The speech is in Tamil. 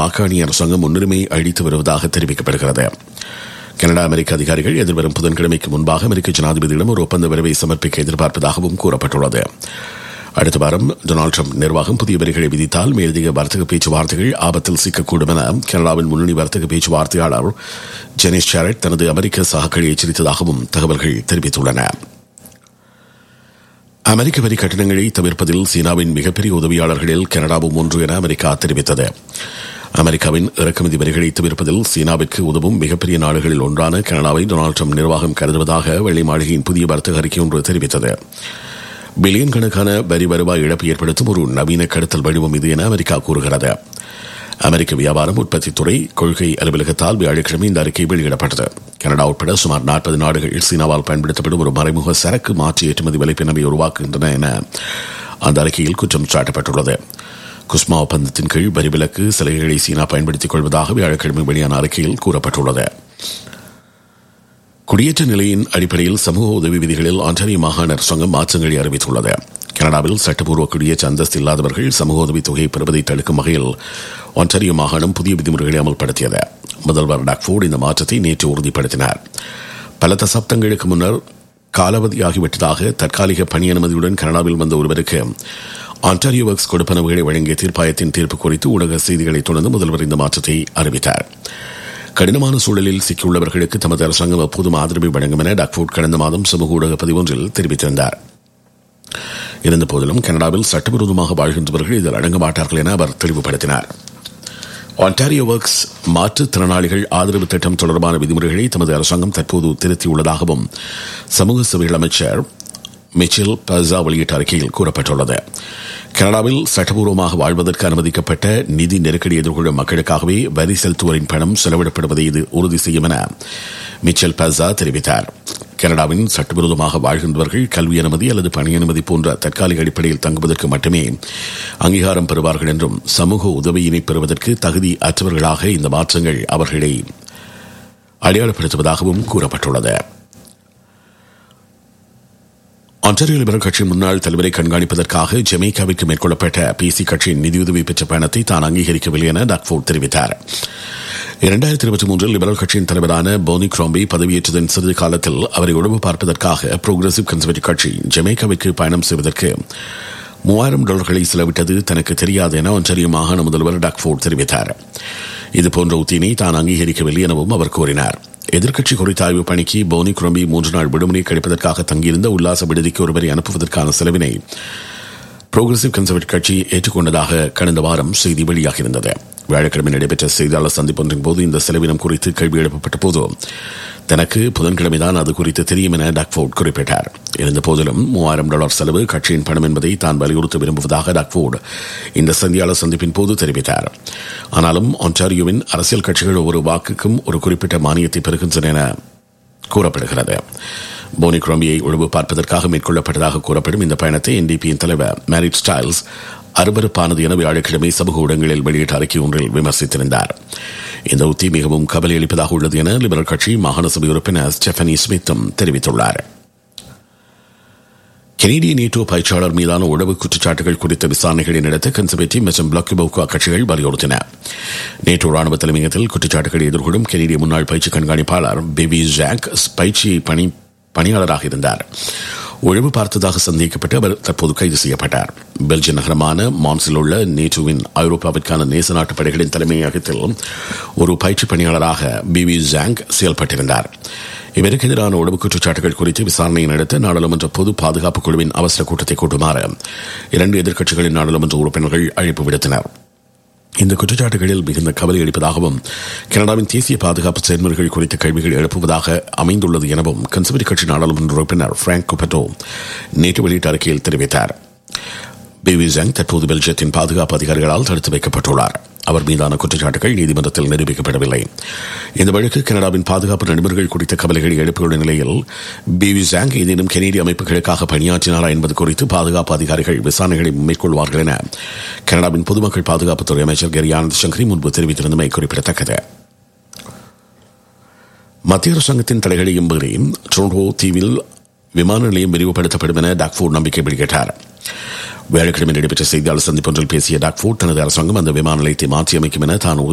மாகாணி அரசாங்கம் முன்னுரிமை அளித்து வருவதாக தெரிவிக்கப்படுகிறது கனடா அமெரிக்க அதிகாரிகள் எதிர்வரும் புதன்கிழமைக்கு முன்பாக அமெரிக்க ஜனாதிபதியிடம் ஒரு ஒப்பந்த விரைவை சமர்ப்பிக்க எதிர்பார்ப்பதாகவும் கூறப்பட்டுள்ளது அடுத்த வாரம் டொனால்டு ட்ரம்ப் நிர்வாகம் புதிய வரிகளை விதித்தால் மேலதிக வர்த்தக பேச்சுவார்த்தைகள் ஆபத்தில் சிக்கக்கூடும் என கனடாவின் முன்னணி வர்த்தக பேச்சுவார்த்தையாளர் ஜெனிஸ் ஷாரட் தனது அமெரிக்க சகாக்களை எச்சரித்ததாகவும் தகவல்கள் தெரிவித்துள்ளன அமெரிக்க வரி கட்டணங்களை தவிர்ப்பதில் சீனாவின் மிகப்பெரிய உதவியாளர்களில் கனடாவும் ஒன்று என அமெரிக்கா தெரிவித்தது அமெரிக்காவின் இறக்குமதி வரிகளை தவிர்ப்பதில் சீனாவிற்கு உதவும் மிகப்பெரிய நாடுகளில் ஒன்றான கனடாவை டொனால்டு ட்ரம்ப் நிர்வாகம் கருதுவதாக வெள்ளை மாளிகையின் புதிய வர்த்தக அறிக்கை ஒன்று தெரிவித்தது பில்லியன் கணக்கான வரி வருவாய் இழப்பு ஏற்படுத்தும் ஒரு நவீன கடத்தல் வடிவம் இது என அமெரிக்கா கூறுகிறது அமெரிக்க வியாபாரம் உற்பத்தித்துறை கொள்கை அலுவலகத்தால் வியாழக்கிழமை இந்த அறிக்கை வெளியிடப்பட்டது கனடா உட்பட சுமார் நாற்பது நாடுகள் சீனாவால் பயன்படுத்தப்படும் ஒரு மறைமுக சரக்கு மாற்று ஏற்றுமதி விலைப்பினரை உருவாக்குகின்றன என அந்த அறிக்கையில் குற்றம் சாட்டப்பட்டுள்ளது குஸ்மா ஒப்பந்தத்தின் கீழ் வரி விலக்கு சலுகைகளை சீனா பயன்படுத்திக் கொள்வதாக வியாழக்கிழமை வெளியான அறிக்கையில் கூறப்பட்டுள்ளது குடியேற்ற நிலையின் அடிப்படையில் சமூக உதவி விதிகளில் ஆன்டாரியோ மாகாண அரசாங்கம் மாற்றங்களை அறிவித்துள்ளது கனடாவில் சட்டப்பூர்வ குடியேற்ற அந்தஸ்து இல்லாதவர்கள் சமூக உதவித் தொகையை பெறுவதை தடுக்கும் வகையில் ஆன்டாரியோ மாகாணம் புதிய விதிமுறைகளை அமல்படுத்தியது முதல்வர் டாக்ஃபோர்டு இந்த மாற்றத்தை நேற்று உறுதிப்படுத்தினார் பல தசாப்தங்களுக்கு முன்னர் காலாவதியாகிவிட்டதாக தற்காலிக பணி அனுமதியுடன் கனடாவில் வந்த ஒருவருக்கு ஆன்டாரியோ ஒர்க்ஸ் கொடுப்பனவுகளை வழங்கிய தீர்ப்பாயத்தின் தீர்ப்பு குறித்து ஊடக செய்திகளை தொடர்ந்து முதல்வர் இந்த மாற்றத்தை அறிவித்தார் கடினமான சூழலில் சிக்கியுள்ளவர்களுக்கு தமது அரசாங்கம் எப்போதும் ஆதரவை வழங்கும் என டாக்ஃபோர்ட் கடந்த மாதம் சமூக ஊடக பதிவொன்றில் தெரிவித்திருந்தார் இருந்தபோதிலும் கனடாவில் சட்டவிரோதமாக வாழ்கின்றவர்கள் இதில் அடங்க மாட்டார்கள் என அவர் தெளிவுபடுத்தினார் ஆன்டாரியோ ஒர்க்ஸ் மாற்றுத்திறனாளிகள் ஆதரவு திட்டம் தொடர்பான விதிமுறைகளை தமது அரசாங்கம் தற்போது திருத்தியுள்ளதாகவும் சமூக சேவைகள் அமைச்சர் மிச்சில் பசா வெளியிட்ட அறிக்கையில் கூறப்பட்டுள்ளது கனடாவில் சட்டபூர்வமாக வாழ்வதற்கு அனுமதிக்கப்பட்ட நிதி நெருக்கடி எதிர்கொள்ளும் மக்களுக்காகவே வரி செலுத்துவோரின் பணம் செலவிடப்படுவதை இது உறுதி செய்யும் என மிச்சல் பசா தெரிவித்தார் கனடாவின் சட்டவிரோதமாக வாழ்கின்றவர்கள் கல்வி அனுமதி அல்லது பணி அனுமதி போன்ற தற்காலிக அடிப்படையில் தங்குவதற்கு மட்டுமே அங்கீகாரம் பெறுவார்கள் என்றும் சமூக உதவியினை பெறுவதற்கு தகுதி அற்றவர்களாக இந்த மாற்றங்கள் அவர்களை அடையாளப்படுத்துவதாகவும் கூறப்பட்டுள்ளது ஆன்டாரியோ லிபரல் கட்சியின் முன்னாள் தலைவரை கண்காணிப்பதற்காக ஜெமைக்காவிற்கு மேற்கொள்ளப்பட்ட பிசி கட்சியின் நிதியுதவி பெற்ற பயணத்தை தான் அங்கீகரிக்கவில்லை என டாக்ஃபோர்ட் தெரிவித்தார் இரண்டாயிரத்தி இருபத்தி மூன்றில் லிபரல் கட்சியின் தலைவரான போனி கிராம்பி பதவியேற்றதன் சிறிது காலத்தில் அவரை உழவு பார்ப்பதற்காக புரோகிரசிவ் கன்சர்வேட்டிவ் கட்சி ஜெமைக்காவிற்கு பயணம் செய்வதற்கு மூவாயிரம் டாலர்களை செலவிட்டது தனக்கு தெரியாது என ஒன்றிய மாகாண முதல்வர் டாக்ஃபோர்ட் தெரிவித்தார் இதுபோன்ற உத்தியினை தான் அங்கீகரிக்கவில்லை எனவும் அவர் கூறினார் எதிர்க்கட்சி குறித்த ஆய்வு பணிக்கு போனி குரம்பி மூன்று நாள் விடுமுறை கிடைப்பதற்காக தங்கியிருந்த உல்லாச விடுதிக்கு ஒருவரை அனுப்புவதற்கான செலவினை புரோகிரசிவ் கன்சர்வேட்டிவ் கட்சி ஏற்றுக்கொண்டதாக கடந்த வாரம் செய்தி வெளியாகியிருந்தது வியாழக்கிழமை நடைபெற்ற செய்தியாளர் சந்திப்பொன்றின் போது இந்த செலவினம் குறித்து கேள்வி எழுப்பப்பட்ட போது தனக்கு புதன்கிழமைதான் அது குறித்து தெரியும் என டாக்ஃபோர்ட் குறிப்பிட்டார் இருந்த போதிலும் மூவாயிரம் டாலர் செலவு கட்சியின் பணம் என்பதை தான் வலியுறுத்த விரும்புவதாக டாக்ஃபோர்டு இந்த செய்தியாளர் சந்திப்பின் போது தெரிவித்தார் ஆனாலும் ஒன்டாரியோவின் அரசியல் கட்சிகள் ஒவ்வொரு வாக்குக்கும் ஒரு குறிப்பிட்ட மானியத்தை பெறுகின்றன என கூறப்படுகிறது போனி குரம்பியை ஒழுவு பார்ப்பதற்காக மேற்கொள்ளப்பட்டதாக கூறப்படும் இந்த பயணத்தை என்டிபியின் தலைவர் மேரிட் ஸ்டைல்ஸ் அருவறுப்பானது என வியாழக்கிழமை சமூக ஊடகங்களில் வெளியிட்ட அறிக்கை ஒன்றில் விமர்சித்திருந்தார் இந்த உத்தி மிகவும் கவலை அளிப்பதாக உள்ளது என லிபரல் கட்சி மாகாண சபை உறுப்பினர் ஸ்டெஃபனி ஸ்மித்தும் தெரிவித்துள்ளார் கெனடிய நேட்டோ பயிற்சியாளர் மீதான உழவு குற்றச்சாட்டுகள் குறித்த விசாரணைகளை நடத்த கன்சர்வேட்டிவ் மற்றும் பிளாக் கட்சிகள் வலியுறுத்தின நேட்டோ ராணுவ தலைமையகத்தில் குற்றச்சாட்டுகளை எதிர்கொள்ளும் கெனடிய முன்னாள் பயிற்சி கண்காணிப்பாளர் பிவி ஜாக் பயிற்சி பணி பணியாளராக இருந்தார் ஒழிவு பார்த்ததாக சந்தேகிக்கப்பட்டு அவர் தற்போது கைது செய்யப்பட்டார் பெல்ஜிய நகரமான மான்ஸில் உள்ள நேட்டோவின் ஐரோப்பாவிற்கான நேச நாட்டு படைகளின் தலைமையகத்தில் ஒரு பயிற்சி பணியாளராக பிவி ஜாங் செயல்பட்டிருந்தார் இவருக்கு எதிரான உடம்பு குற்றச்சாட்டுகள் குறித்து விசாரணையை நடத்த நாடாளுமன்ற பொது பாதுகாப்பு குழுவின் அவசர கூட்டத்தை கூட்டுமாறு இரண்டு எதிர்க்கட்சிகளின் நாடாளுமன்ற உறுப்பினர்கள் அழைப்பு விடுத்தனர் இந்த குற்றச்சாட்டுகளில் மிகுந்த கவலை அளிப்பதாகவும் கனடாவின் தேசிய பாதுகாப்பு செயல்முறைகள் குறித்த கேள்விகள் எழுப்புவதாக அமைந்துள்ளது எனவும் கன்சர்வேட்டிவ் கட்சி நாடாளுமன்ற உறுப்பினர் பிராங்க் குபட்டோ நேற்று வெளியிட்ட அறிக்கையில் தெரிவித்தார் பிவி ஜங் தற்போது பெல்ஜியத்தின் பாதுகாப்பு அதிகாரிகளால் தடுத்து வைக்கப்பட்டுள்ளார் அவர் மீதான குற்றச்சாட்டுகள் நீதிமன்றத்தில் நிரூபிக்கப்படவில்லை இந்த வழக்கு கனடாவின் பாதுகாப்பு நடைமுறைகள் குறித்த கவலைகளை எழுப்பியுள்ள நிலையில் பிவி ஜாங் ஏதேனும் கெனடிய அமைப்புகளுக்காக பணியாற்றினாரா என்பது குறித்து பாதுகாப்பு அதிகாரிகள் விசாரணைகளை மேற்கொள்வார்கள் என கனடாவின் பொதுமக்கள் பாதுகாப்புத்துறை அமைச்சர் கெரி ஆனந்த் சங்கரி முன்பு தெரிவித்திருந்தமை குறிப்பிடத்தக்கது மத்திய அரசாங்கத்தின் தடைகளையும் மீறி டொரண்டோ தீவில் விமான நிலையம் விரிவுபடுத்தப்படும் என டாக்ஃபோர்ட் நம்பிக்கை வெளியிட்டார் வியாழக்கிழமை நடைபெற்ற செய்தியாளர் சந்திப்பொன்றில் பேசிய டாக்ஃபோர்ட் தனது அரசாங்கம் அந்த விமான நிலையத்தை மாற்றியமைக்கும் என தான்